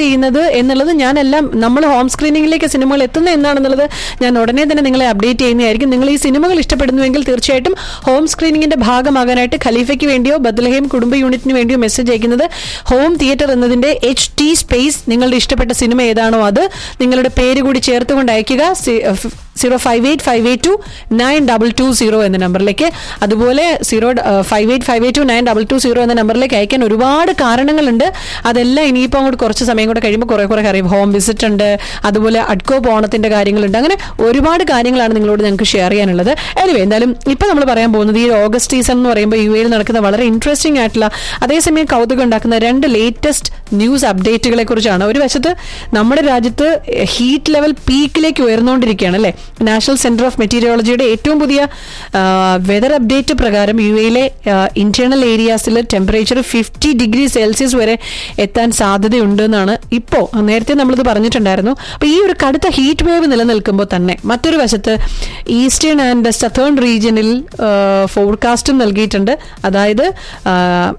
ചെയ്യുന്നത് എന്നുള്ളത് ഞാൻ എല്ലാം നമ്മൾ ഹോം സ്ക്രീനിങ്ങിലേക്ക് സിനിമകൾ എത്തുന്ന എന്നാണെന്നുള്ളത് ഞാൻ ഉടനെ തന്നെ നിങ്ങളെ അപ്ഡേറ്റ് ചെയ്യുന്നതായിരിക്കും നിങ്ങൾ ഈ സിനിമകൾ ഇഷ്ടപ്പെടുന്നുവെങ്കിൽ തീർച്ചയായിട്ടും ഹോം സ്ക്രീനിങ്ങിന്റെ ഭാഗമാകാനായിട്ട് ഖലീഫയ്ക്ക് വേണ്ടിയോ ബദ്ലഹേം കുടുംബ യൂണിറ്റിന് വേണ്ടിയോ മെസ്സേജ് അയക്കുന്നത് ഹോം തിയേറ്റർ എന്നതിന്റെ എച്ച് ടി സ്പേസ് നിങ്ങളുടെ ഇഷ്ടപ്പെട്ട സിനിമ ഏതാണോ അത് നിങ്ങളുടെ പേര് കൂടി ചേർത്തുകൊണ്ട് അയക്കുക zero five eight five eight two nine double two zero എന്ന നമ്പറിലേക്ക് അതുപോലെ zero five eight five eight two nine double two zero എന്ന നമ്പറിലേക്ക് അയക്കാൻ ഒരുപാട് കാരണങ്ങളുണ്ട് അതെല്ലാം ഇനിയിപ്പോൾ അങ്ങോട്ട് കുറച്ച് സമയം കൂടെ കഴിയുമ്പോൾ കുറേ കുറേ കാര്യം ഹോം വിസിറ്റ് ഉണ്ട് അതുപോലെ അഡ്കോ പോണത്തിന്റെ കാര്യങ്ങളുണ്ട് അങ്ങനെ ഒരുപാട് കാര്യങ്ങളാണ് നിങ്ങളോട് ഞങ്ങൾക്ക് ഷെയർ ചെയ്യാനുള്ളത് എനിവേ എന്തായാലും ഇപ്പം നമ്മൾ പറയാൻ പോകുന്നത് ഈ ഓഗസ്റ്റ് സീസൺ എന്ന് പറയുമ്പോൾ യു എയിൽ നടക്കുന്ന വളരെ ഇൻട്രസ്റ്റിംഗ് ആയിട്ടുള്ള അതേസമയം കൗതുകം ഉണ്ടാക്കുന്ന രണ്ട് ലേറ്റസ്റ്റ് ന്യൂസ് അപ്ഡേറ്റുകളെ കുറിച്ചാണ് ഒരു വശത്ത് നമ്മുടെ രാജ്യത്ത് ഹീറ്റ് ലെവൽ പീക്കിലേക്ക് ഉയർന്നുകൊണ്ടിരിക്കുകയാണ് അല്ലേ നാഷണൽ സെന്റർ ഓഫ് മെറ്റീരിയോളജിയുടെ ഏറ്റവും പുതിയ വെതർ അപ്ഡേറ്റ് പ്രകാരം യു എയിലെ ഇന്റേണൽ ഏരിയാസിൽ ടെമ്പറേച്ചർ ഫിഫ്റ്റി ഡിഗ്രി സെൽഷ്യസ് വരെ എത്താൻ സാധ്യതയുണ്ട് എന്നാണ് ഇപ്പോൾ നേരത്തെ നമ്മളിത് പറഞ്ഞിട്ടുണ്ടായിരുന്നു അപ്പോൾ ഈ ഒരു കടുത്ത ഹീറ്റ് വേവ് നിലനിൽക്കുമ്പോൾ തന്നെ മറ്റൊരു വശത്ത് ഈസ്റ്റേൺ ആൻഡ് സതേൺ റീജിയനിൽ ഫോർകാസ്റ്റും നൽകിയിട്ടുണ്ട് അതായത് ആ,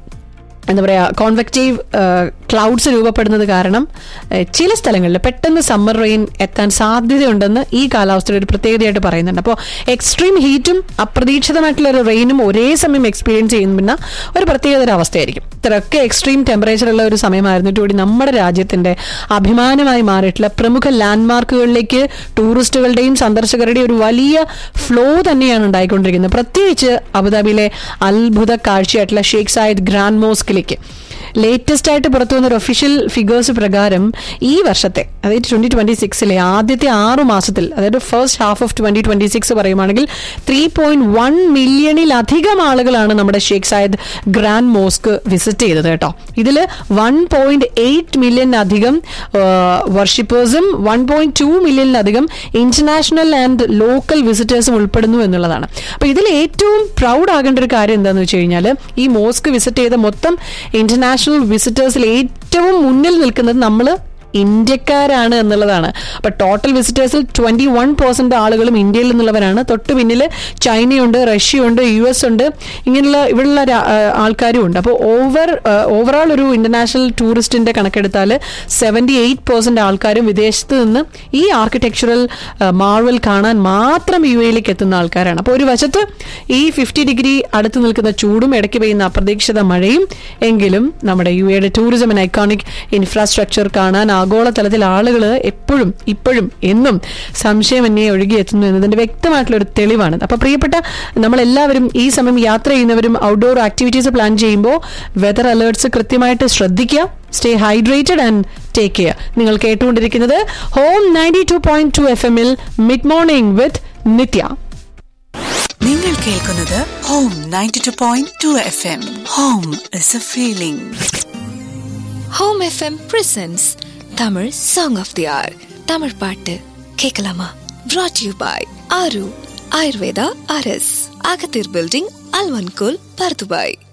എന്താ പറയുക കോൺവെക്റ്റീവ് ക്ലൗഡ്സ് രൂപപ്പെടുന്നത് കാരണം ഏഹ്, ചില സ്ഥലങ്ങളിൽ പെട്ടെന്ന് സമ്മർ റെയിൻ എത്താൻ സാധ്യതയുണ്ടെന്ന് ഈ കാലാവസ്ഥയുടെ ഒരു പ്രത്യേകതയായിട്ട് പറയുന്നുണ്ട് അപ്പോൾ എക്സ്ട്രീം ഹീറ്റും അപ്രതീക്ഷിതമായിട്ടുള്ള ഒരു റെയിനും ഒരേ സമയം എക്സ്പീരിയൻസ് ചെയ്യുന്ന ഒരു പ്രത്യേകതര അവസ്ഥയായിരിക്കും ഇത്രയൊക്കെ എക്സ്ട്രീം ടെമ്പറേച്ചർ ഉള്ള ഒരു സമയമായിരുന്നിട്ട് കൂടി നമ്മുടെ രാജ്യത്തിന്റെ അഭിമാനമായി മാറിയിട്ടുള്ള പ്രമുഖ ലാൻഡ്മാർക്കുകളിലേക്ക് ടൂറിസ്റ്റുകളുടെയും സന്ദർശകരുടെയും ഒരു വലിയ ഫ്ലോ തന്നെയാണ് ഉണ്ടായിക്കൊണ്ടിരിക്കുന്നത് പ്രത്യേകിച്ച് അബുദാബിയിലെ അത്ഭുത കാഴ്ചയായിട്ടുള്ള ഷെയ്ഖ് സായിദ് ഗ്രാൻഡ് മോസ്കിലേക്ക് ലേറ്റസ്റ്റ് ആയിട്ട് പുറത്തു വന്ന ഒരു ഒഫീഷ്യൽ ഫിഗേഴ്സ് പ്രകാരം ഈ വർഷത്തെ അതായത് ട്വന്റി ട്വന്റി സിക്സിലെ ആദ്യത്തെ ആറു മാസത്തിൽ അതായത് first half of twenty twenty six പറയുവാണെങ്കിൽ ത്രീ പോയിന്റ് വൺ മില്യണിലധികം ആളുകളാണ് നമ്മുടെ Sheikh Zayed grand mosque visit ചെയ്തത് കേട്ടോ ഇതിൽ വൺ പോയിന്റ് എയ്റ്റ് മില്യണിലധികം വർഷിപ്പേഴ്സും വൺ പോയിന്റ് ടു മില്യണിലധികം ഇന്റർനാഷണൽ ആൻഡ് ലോക്കൽ വിസിറ്റേഴ്സും ഉൾപ്പെടുന്നു എന്നുള്ളതാണ് അപ്പൊ ഇതിൽ ഏറ്റവും പ്രൗഡ് ആകേണ്ട ഒരു കാര്യം എന്താണെന്ന് വെച്ച് കഴിഞ്ഞാൽ ഈ മോസ്ക് വിസിറ്റ് ചെയ്ത മൊത്തം ഇന്റർനാഷണൽ വിസിറ്റേഴ്സിൽ ഏറ്റവും മുന്നിൽ നിൽക്കുന്നത് നമ്മൾ ഇന്ത്യക്കാരാണ് എന്നുള്ളതാണ് അപ്പൊ ടോട്ടൽ വിസിറ്റേഴ്സിൽ ട്വന്റി വൺ പെർസെന്റ് ആളുകളും ഇന്ത്യയിൽ നിന്നുള്ളവരാണ് തൊട്ട് പിന്നിൽ ചൈനയുണ്ട് റഷ്യയുണ്ട് യു എസ് ഉണ്ട് ഇങ്ങനെയുള്ള ഇവിടെയുള്ള രാ- ആ, ആൾക്കാരും ഉണ്ട് അപ്പോൾ ഓവർ ഓവറോൾ ഒരു ഇന്റർനാഷണൽ ടൂറിസ്റ്റിന്റെ കണക്കെടുത്താൽ സെവന്റി എയ്റ്റ് പെർസെന്റ് ആൾക്കാരും വിദേശത്ത് നിന്ന് ഈ ആർക്കിടെക്ചറൽ മാർവൽ കാണാൻ മാത്രം യു എയിലേക്ക് എത്തുന്ന ആൾക്കാരാണ് അപ്പോൾ ഒരു വശത്ത് ഈ ഫിഫ്റ്റി ഡിഗ്രി അടുത്ത് നിൽക്കുന്ന ചൂടും ഇടയ്ക്ക് പെയ്യുന്ന അപ്രതീക്ഷിത മഴയും എങ്കിലും നമ്മുടെ യു എയുടെ ടൂറിസം ആൻഡ് ഐക്കോണിക് ഇൻഫ്രാസ്ട്രക്ചർ കാണാൻ ആഗോളതലത്തിൽ ആളുകൾ എപ്പോഴും ഇപ്പോഴും എന്നും സംശയമന്യേ ഒഴുകിയെത്തുന്നു എന്നതിന്റെ വ്യക്തമായിട്ടുള്ള ഒരു തെളിവാണ് അപ്പൊ പ്രിയപ്പെട്ട നമ്മളെല്ലാവരും ഈ സമയം യാത്ര ചെയ്യുന്നവരും ഔട്ട്ഡോർ ആക്ടിവിറ്റീസ് പ്ലാൻ ചെയ്യുമ്പോൾ വെതർ അലേർട്സ് കൃത്യമായിട്ട് ശ്രദ്ധിക്കുക stay hydrated and take care നിങ്ങൾ കേട്ടുകൊണ്ടിരിക്കുന്നത് home ninety two point two F എമ്മിൽ മിഡ് മോർണിംഗ് വിത്ത് നിത്യ നിങ്ങൾ കേൾക്കുന്നത് home ninety two point two F M home is a feeling home FM presents Tamil song of the hour Tamil பாட்டு கேட்கலாமா brought you by ஆரு ஆயுர்வேதா அரஸ் அகத்தீர் பில்டிங் அல்வன்கோல் Bur Dubai